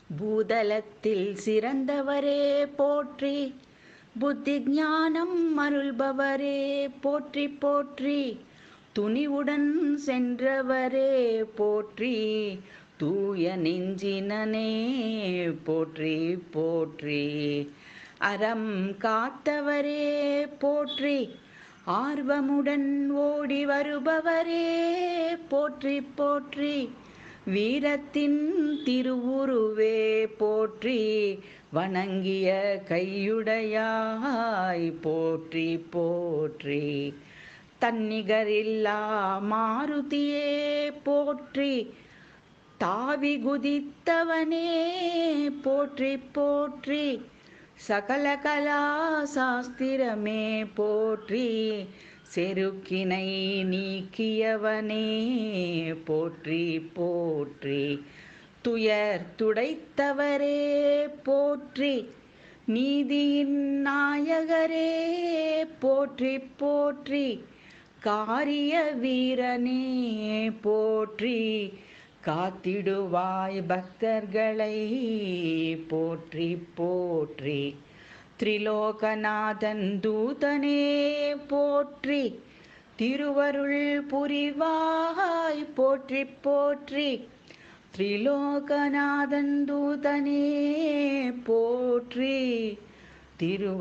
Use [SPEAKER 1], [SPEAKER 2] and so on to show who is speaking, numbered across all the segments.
[SPEAKER 1] பூதலத்தில் சிறந்தவரே போற்றி புத்தி ஞானம் அருள்பவரே போற்றி போற்றி துணிவுடன் சென்றவரே போற்றி தூய நெஞ்சினனே போற்றி போற்றி அறம் காத்தவரே போற்றி ஆர்வமுடன் ஓடி வருபவரே போற்றி போற்றி வீரத்தின் திருவுருவே போற்றி வணங்கிய கையுடையாய் போற்றி போற்றி தன்னிகரில்லா மாருதியே போற்றி தாவி குதித்தவனே போற்றி போற்றி சகல கலா சாஸ்திரமே போற்றி செருக்கினை நீக்கியவனே போற்றி போற்றி துயர் துடைத்தவரே போற்றி நீதியின் நாயகரே போற்றி போற்றி காரிய வீரனே போற்றி காத்திடுவாய் பக்தர்களை போற்றி போற்றி திரிலோகநாதன் தூதனே போற்றி திருவருள் புரிவாய் போற்றி போற்றி திரிலோகநாதன் தூதனே போற்றி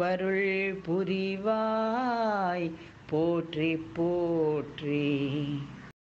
[SPEAKER 1] திருவருள் புரிவாய் போற்றி போற்றி